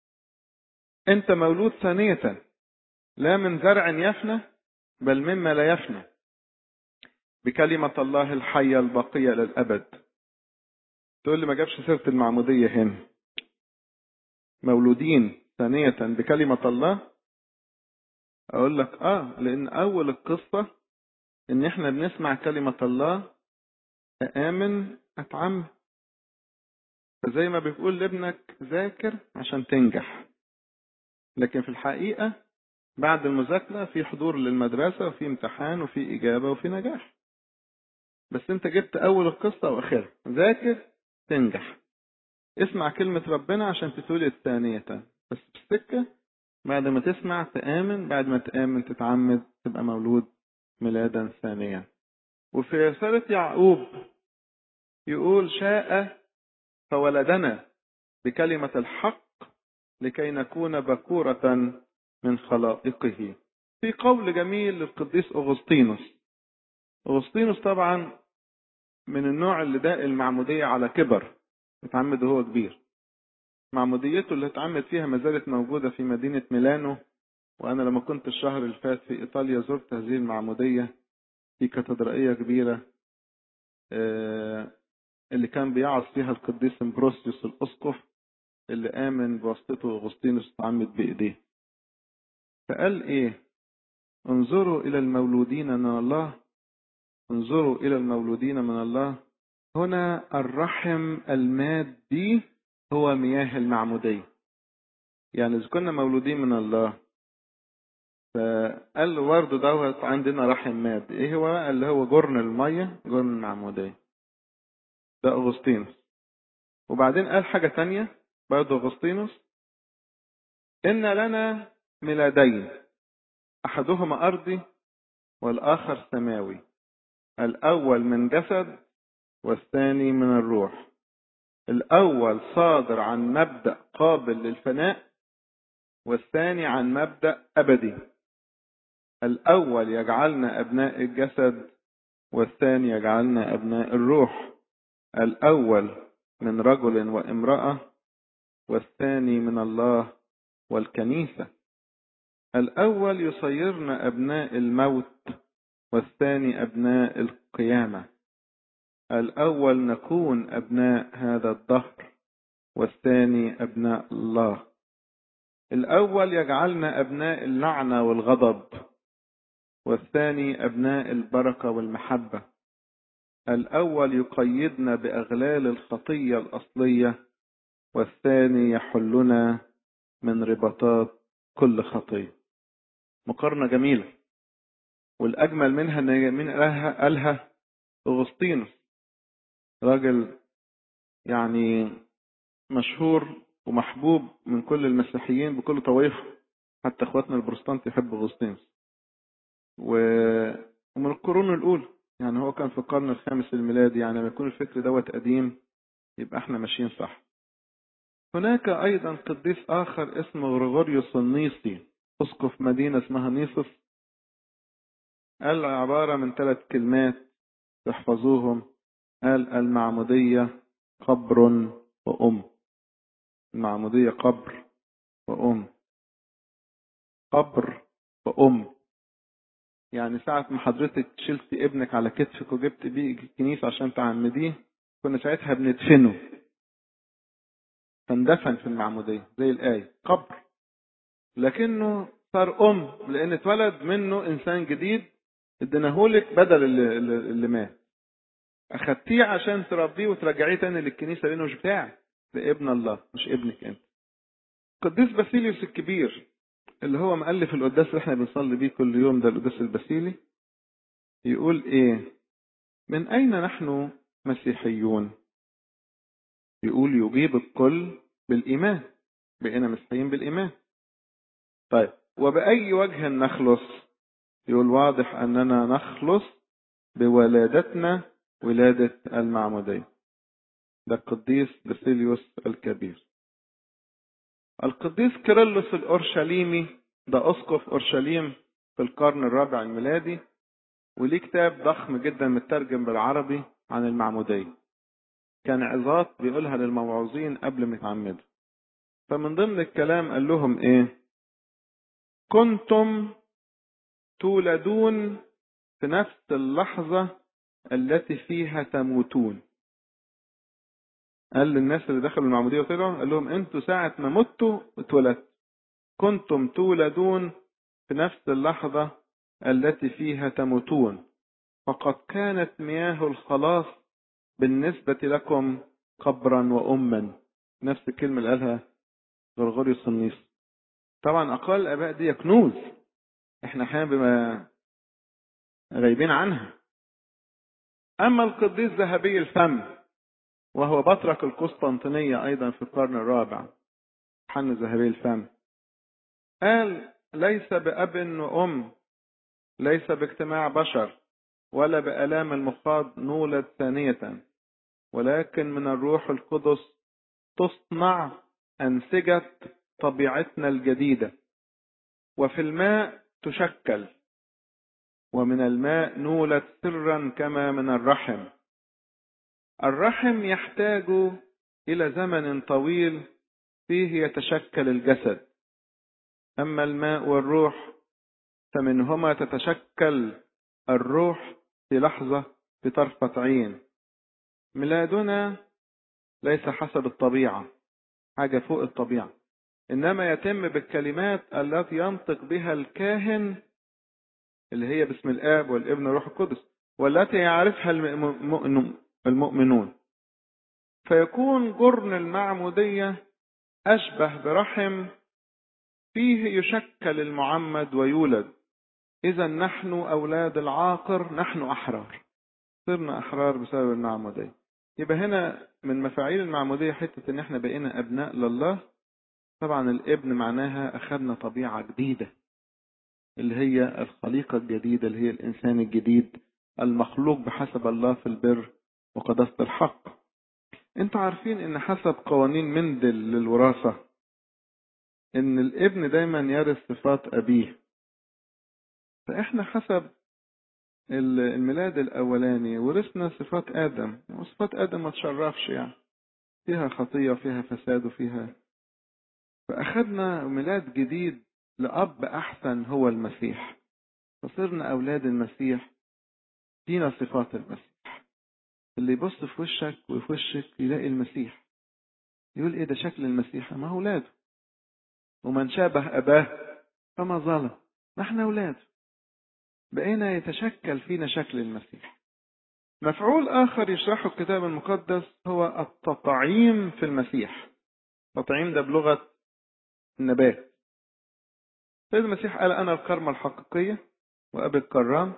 A: أنت مولود ثانية لا من زرع يفنى بل مما لا يفنى بكلمة الله الحية البقية إلى الأبد تقول لي ما جابش سيرة المعمودية هنا مولودين ثانية بكلمة الله أقول لك آه لأن أول القصة إن إحنا بنسمع كلمة الله أآمن أتعم فزي ما بيقول لابنك ذاكر عشان تنجح لكن في الحقيقة بعد المذاكرة في حضور للمدرسة وفي امتحان وفي إجابة وفي نجاح بس انت جبت أول القصة وآخرها ذاكر تنجح اسمع كلمة ربنا عشان تتولد ثانية بس في السكة بعد ما تسمع تآمن بعد ما تآمن تتعمد تبقى مولود ميلادا ثانيا وفي رسالة يعقوب يقول شاء فولدنا بكلمة الحق لكي نكون بكورة من خلائقه في قول جميل للقديس أغسطينوس أغسطينوس طبعا من النوع اللي داق المعمودية على كبر اتعمد وهو كبير معموديته اللي اتعمد فيها ما زالت موجودة في مدينة ميلانو وأنا لما كنت الشهر اللي فات في إيطاليا زرت هذه المعمودية في كاتدرائية كبيرة اللي كان بيعظ فيها القديس امبروسيوس الأسقف اللي آمن بواسطته أغسطينوس اتعمد بإيديه فقال إيه انظروا إلى المولودين من الله انظروا إلى المولودين من الله هنا الرحم المادي هو مياه المعمودية يعني إذا كنا مولودين من الله فقال له برضه دوت عندنا رحم مادي ايه هو بقى اللي هو جرن المية جرن المعمودية ده أغسطينوس وبعدين قال حاجة تانية برضه أغسطينوس إن لنا ميلادين أحدهما أرضي والآخر سماوي الأول من جسد والثاني من الروح الأول صادر عن مبدأ قابل للفناء والثاني عن مبدأ أبدي الأول يجعلنا أبناء الجسد والثاني يجعلنا أبناء الروح الأول من رجل وامرأة والثاني من الله والكنيسة الأول يصيرنا أبناء الموت والثاني أبناء القيامة الأول نكون أبناء هذا الدهر والثاني أبناء الله الأول يجعلنا أبناء اللعنة والغضب والثاني أبناء البركة والمحبة الأول يقيدنا بأغلال الخطية الأصلية والثاني يحلنا من رباطات كل خطية مقارنة جميلة والأجمل منها أن من قالها, قالها أغسطينوس راجل يعني مشهور ومحبوب من كل المسيحيين بكل طوائفه حتى اخواتنا البروتستانت يحبوا اغسطينوس و... ومن القرون الاولى يعني هو كان في القرن الخامس الميلادي يعني لما يكون الفكر دوت قديم يبقى احنا ماشيين صح هناك ايضا قديس اخر اسمه غريغوريوس النيسي اسقف مدينه اسمها نيسوس قال عباره من ثلاث كلمات تحفظوهم قال المعموديه قبر وام المعمودية قبر وأم قبر وأم يعني ساعة ما حضرتك شلتي ابنك على كتفك وجبت بيه الكنيسة عشان تعمديه كنا ساعتها بندفنه فاندفن في المعمودية زي الآية قبر لكنه صار أم لأن اتولد منه إنسان جديد اديناهولك بدل اللي, اللي مات أخدتيه عشان تربيه وترجعيه تاني للكنيسة لأنه مش بتاعك ده ابن الله مش ابنك انت قديس باسيليوس الكبير اللي هو مؤلف القداس اللي احنا بنصلي بيه كل يوم ده القداس الباسيلي يقول ايه من اين نحن مسيحيون يقول يجيب الكل بالايمان بقينا مسيحيين بالايمان طيب وباي وجه نخلص يقول واضح اننا نخلص بولادتنا ولاده المعموديه ده القديس باسيليوس الكبير القديس كيرلس الأورشليمي ده أسقف أورشليم في القرن الرابع الميلادي وليه كتاب ضخم جدا مترجم بالعربي عن المعمودية كان عظات بيقولها للموعوظين قبل ما يتعمدوا فمن ضمن الكلام قال لهم ايه كنتم تولدون في نفس اللحظة التي فيها تموتون قال للناس اللي دخلوا المعمودية وطلعوا قال لهم انتوا ساعة ما متوا اتولدتوا كنتم تولدون في نفس اللحظة التي فيها تموتون فقد كانت مياه الخلاص بالنسبة لكم قبرا وأما نفس الكلمة اللي قالها غرغوريوس النيس طبعا أقوال الآباء دي كنوز احنا أحيانا بما غايبين عنها أما القديس ذهبي الفم وهو بطرك القسطنطينية أيضا في القرن الرابع حن ذهبي الفم قال ليس بأب وأم ليس باجتماع بشر ولا بآلام المخاض نولد ثانية ولكن من الروح القدس تصنع أنسجة طبيعتنا الجديدة وفي الماء تشكل ومن الماء نولد سرا كما من الرحم الرحم يحتاج إلى زمن طويل فيه يتشكل الجسد أما الماء والروح فمنهما تتشكل الروح في لحظة في طرفة عين ميلادنا ليس حسب الطبيعة حاجة فوق الطبيعة إنما يتم بالكلمات التي ينطق بها الكاهن اللي هي باسم الآب والابن والروح القدس والتي يعرفها المؤمنون فيكون جرن المعمودية أشبه برحم فيه يشكل المعمد ويولد إذا نحن أولاد العاقر نحن أحرار صرنا أحرار بسبب المعمودية يبقى هنا من مفاعيل المعمودية حتة إن إحنا بقينا أبناء لله طبعا الابن معناها أخذنا طبيعة جديدة اللي هي الخليقة الجديدة اللي هي الإنسان الجديد المخلوق بحسب الله في البر وقداسة الحق انتوا عارفين ان حسب قوانين مندل للوراثة ان الابن دايما يرث صفات ابيه فاحنا حسب الميلاد الاولاني ورثنا صفات ادم وصفات ادم ما تشرفش يعني فيها خطية وفيها فساد وفيها فاخذنا ميلاد جديد لأب أحسن هو المسيح فصرنا أولاد المسيح فينا صفات المسيح اللي يبص في وشك وفي وشك يلاقي المسيح يقول ايه ده شكل المسيح ما هو اولاده ومن شابه اباه فما ظلم نحن اولاده بقينا يتشكل فينا شكل المسيح مفعول اخر يشرحه الكتاب المقدس هو التطعيم في المسيح التطعيم ده بلغه النبات سيد المسيح قال انا الكرمه الحقيقيه وابي الكرام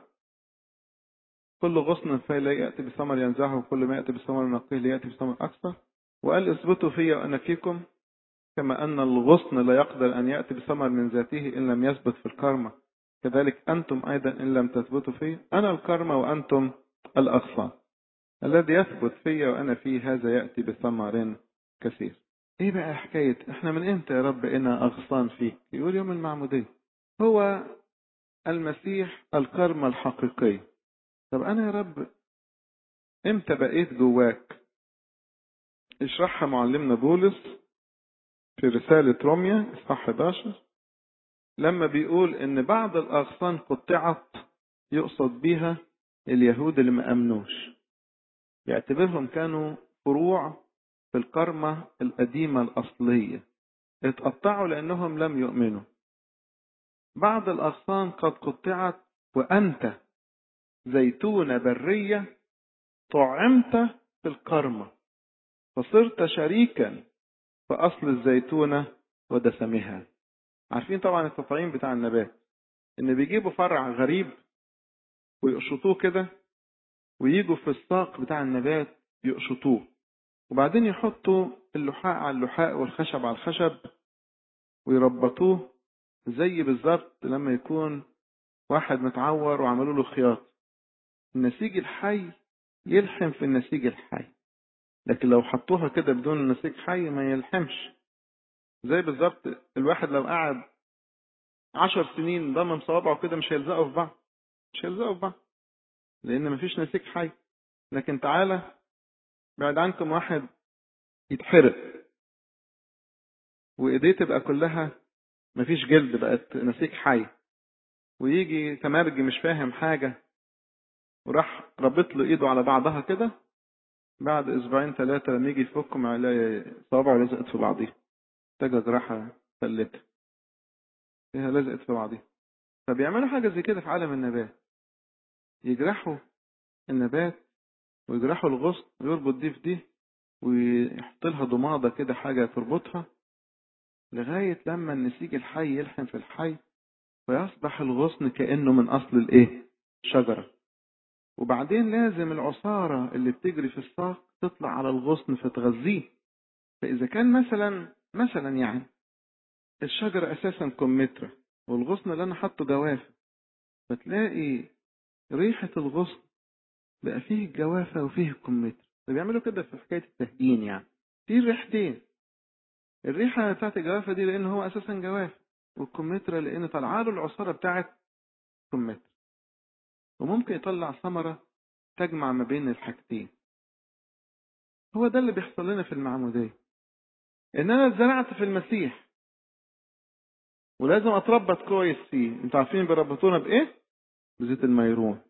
A: كل غصن فلا يأتي بثمر ينزعه وكل ما يأتي بثمر نقيه ليأتي بثمر أكثر وقال اثبتوا في وأنا فيكم كما أن الغصن لا يقدر أن يأتي بثمر من ذاته إن لم يثبت في الكرمة كذلك أنتم أيضا إن لم تثبتوا فيه أنا الكرمة وأنتم الأغصان الذي يثبت في وأنا فيه هذا يأتي بثمر كثير إيه بقى حكاية إحنا من إمتى يا رب إنا أغصان فيك يقول يوم المعمودية هو المسيح الكرمة الحقيقية طب أنا يا رب إمتى بقيت جواك اشرحها معلمنا بولس في رسالة روميا إصحاح 11 لما بيقول إن بعض الأغصان قطعت يقصد بيها اليهود اللي ما أمنوش يعتبرهم كانوا فروع في الكرمة القديمة الأصلية اتقطعوا لأنهم لم يؤمنوا بعض الأغصان قد قطعت وأنت زيتونة برية طعمت في الكرمة فصرت شريكا في أصل الزيتونة ودسمها عارفين طبعا التطعيم بتاع النبات إن بيجيبوا فرع غريب ويقشطوه كده ويجوا في الساق بتاع النبات يقشطوه وبعدين يحطوا اللحاء على اللحاء والخشب على الخشب ويربطوه زي بالظبط لما يكون واحد متعور وعملوا له خياط النسيج الحي يلحم في النسيج الحي لكن لو حطوها كده بدون نسيج حي ما يلحمش زي بالظبط الواحد لو قعد عشر سنين ضمم صوابعه كده مش هيلزقوا في بعض مش هيلزقوا في بعض لان مفيش نسيج حي لكن تعالى بعد عنكم واحد يتحرق وايديه تبقى كلها مفيش جلد بقت نسيج حي ويجي تمرجي مش فاهم حاجه وراح ربط له ايده على بعضها كده بعد اسبوعين ثلاثه لما يجي يفكهم على صوابعه لزقت في بعضيها محتاجه جراحه فلتها فيها لزقت في بعضيها فبيعملوا حاجه زي كده في عالم النبات يجرحوا النبات ويجرحوا الغصن ويربط دي في دي ويحط لها ضماده كده حاجه تربطها لغايه لما النسيج الحي يلحم في الحي فيصبح الغصن كانه من اصل الايه شجره وبعدين لازم العصاره اللي بتجري في الساق تطلع على الغصن فتغذيه فاذا كان مثلا مثلا يعني الشجره اساسا كمثرى والغصن اللي انا حاطه جوافه فتلاقي ريحه الغصن بقى فيه الجوافه وفيه الكمثرى بيعملوا كده في حكايه التهجين يعني في ريحتين الريحه بتاعت الجوافه دي لان هو اساسا جوافه والكمثرى لان طالعه له العصاره بتاعت كمثرى وممكن يطلع ثمره تجمع ما بين الحاجتين هو ده اللي بيحصل لنا في المعموديه ان انا اتزرعت في المسيح ولازم اتربط كويس فيه انتوا عارفين بيربطونا بايه بزيت الميرون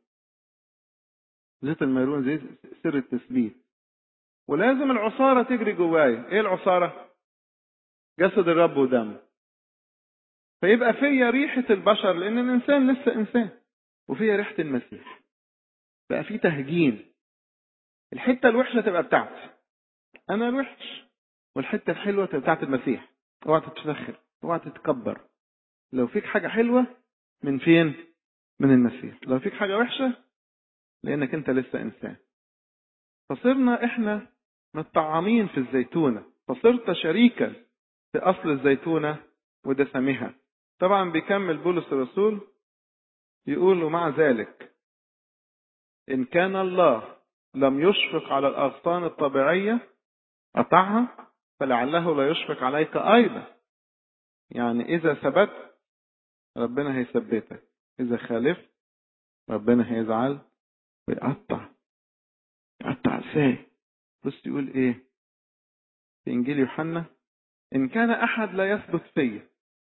A: زيت الميرون زيت سر التثبيت ولازم العصارة تجري جوايا ايه العصارة جسد الرب ودمه فيبقى فيا ريحة البشر لان الانسان لسه انسان وفيا ريحة المسيح بقى في تهجين الحتة الوحشة تبقى بتاعتي انا الوحش والحتة الحلوة تبقى بتاعت المسيح اوعى تتفخر اوعى تتكبر لو فيك حاجة حلوة من فين من المسيح لو فيك حاجة وحشة لانك انت لسه انسان فصرنا احنا متطعمين في الزيتونة فصرت شريكا في اصل الزيتونة ودسمها طبعا بيكمل بولس الرسول يقول ومع ذلك ان كان الله لم يشفق على الاغصان الطبيعية قطعها فلعله لا يشفق عليك ايضا يعني اذا ثبت ربنا هيثبتك اذا خالفت ربنا هيزعل ويقطع يقطع ازاي بص يقول ايه في انجيل يوحنا ان كان احد لا يثبت فيا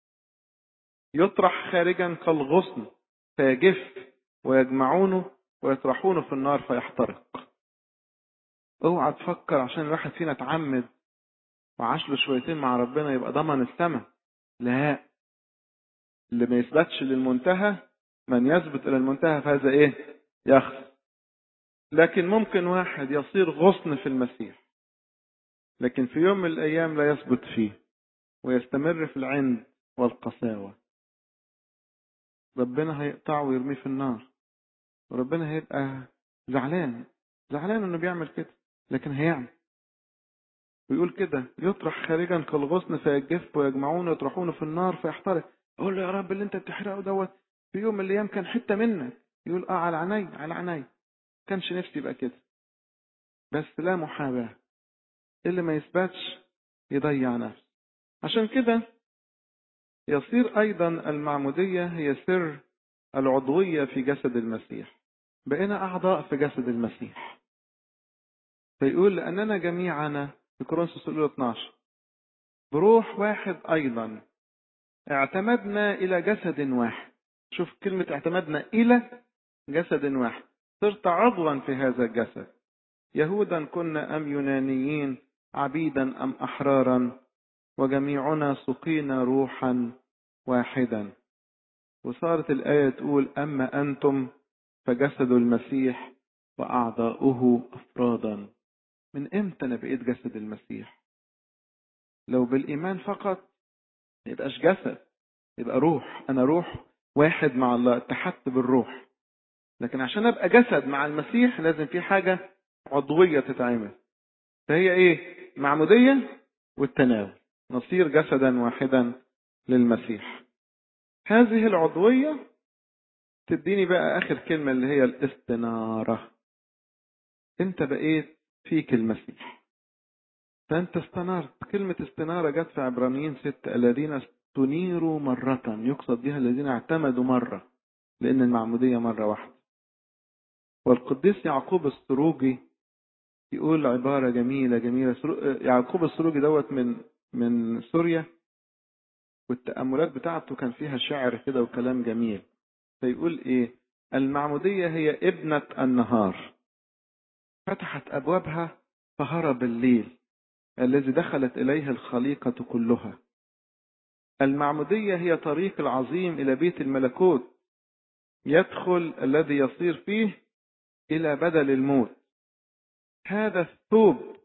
A: يطرح خارجا كالغصن فيجف ويجمعونه ويطرحونه في النار فيحترق اوعى تفكر عشان الواحد فينا اتعمد وعاش له شويتين مع ربنا يبقى ضمن السماء لا اللي ما يثبتش للمنتهى من يثبت الى المنتهى فهذا ايه يخسر لكن ممكن واحد يصير غصن في المسيح لكن في يوم من الايام لا يثبت فيه ويستمر في العند والقساوه ربنا هيقطعه ويرميه في النار وربنا هيبقى زعلان زعلان انه بيعمل كده لكن هيعمل ويقول كده يطرح خارجا كالغصن فيجف ويجمعونه ويطرحونه في النار فيحترق اقول له يا رب اللي انت بتحرقه دوت في يوم من الايام كان حته منك يقول اه على عيني على عيني كانش نفسي يبقى كده بس لا محاباه اللي ما يثبتش يضيع نفسه عشان كده يصير ايضا المعموديه هي سر العضويه في جسد المسيح بقينا اعضاء في جسد المسيح فيقول لاننا جميعنا في كورنثوس الاولى 12 بروح واحد ايضا اعتمدنا الى جسد واحد شوف كلمه اعتمدنا الى جسد واحد صرت عضوا في هذا الجسد يهودا كنا ام يونانيين عبيدا ام احرارا وجميعنا سقينا روحا واحدا وصارت الايه تقول اما انتم فجسد المسيح واعضاؤه افرادا من امتى انا بقيت جسد المسيح لو بالايمان فقط ما يبقاش جسد يبقى روح انا روح واحد مع الله اتحدت بالروح لكن عشان ابقى جسد مع المسيح لازم في حاجه عضويه تتعمل فهي ايه معموديه والتناول نصير جسدا واحدا للمسيح هذه العضويه تديني بقى اخر كلمه اللي هي الاستناره انت بقيت فيك المسيح فانت استنارت كلمه استناره جت في عبرانيين ست الذين استنيروا مره يقصد بها الذين اعتمدوا مره لان المعموديه مره واحده والقديس يعقوب السروجي يقول عبارة جميلة جميلة يعقوب السروجي دوت من من سوريا والتأملات بتاعته كان فيها شعر كده وكلام جميل فيقول ايه المعمودية هي ابنة النهار فتحت أبوابها فهرب الليل الذي دخلت إليه الخليقة كلها المعمودية هي طريق العظيم إلى بيت الملكوت يدخل الذي يصير فيه إلى بدل الموت هذا الثوب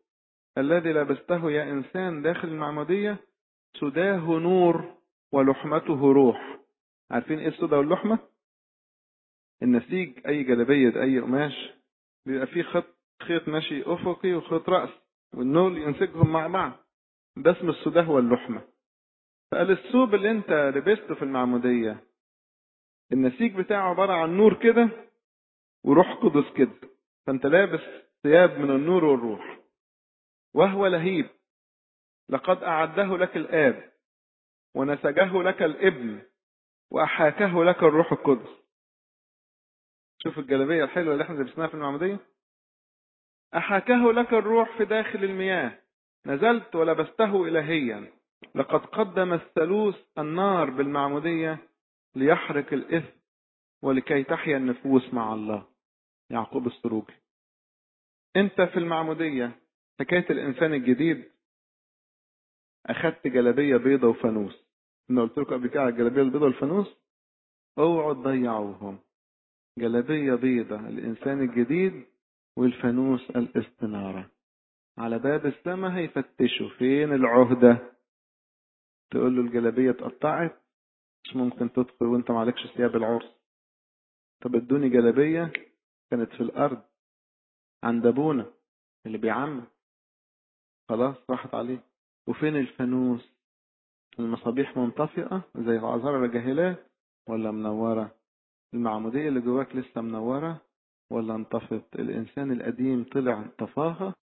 A: الذي لبسته يا إنسان داخل المعمودية سداه نور ولحمته روح عارفين ايه السودا واللحمة النسيج اي جلبية اي قماش بيبقى فيه خط خيط ماشي افقي وخيط رأس والنول ينسجهم مع بعض ده اسم السداه واللحمة فقال الثوب اللي انت لبسته في المعمودية النسيج بتاعه عبارة عن نور كده وروح قدس كده فانت لابس ثياب من النور والروح وهو لهيب لقد أعده لك الآب ونسجه لك الابن وأحاكه لك الروح القدس شوف الجلبية الحلوة اللي احنا لبسناها في المعمودية أحاكه لك الروح في داخل المياه نزلت ولبسته إلهيا لقد قدم الثالوث النار بالمعمودية ليحرق الإثم ولكي تحيا النفوس مع الله يعقوب السروجي انت في المعمودية حكاية الإنسان الجديد أخدت جلبية بيضة وفانوس أنا قلت لكم قبل كده على الجلبية البيضة والفانوس اوعوا تضيعوهم جلبية بيضة الإنسان الجديد والفانوس الاستنارة على باب السماء هيفتشوا فين العهدة تقول له الجلبية اتقطعت مش ممكن تدخل وانت معلكش ثياب العرس طب ادوني جلبية كانت في الأرض عند أبونا اللي بيعمل خلاص راحت عليه وفين الفانوس المصابيح منطفئة زي عذارى الجاهلات ولا منورة المعمودية اللي جواك لسه منورة ولا انطفت الإنسان القديم طلع طفاها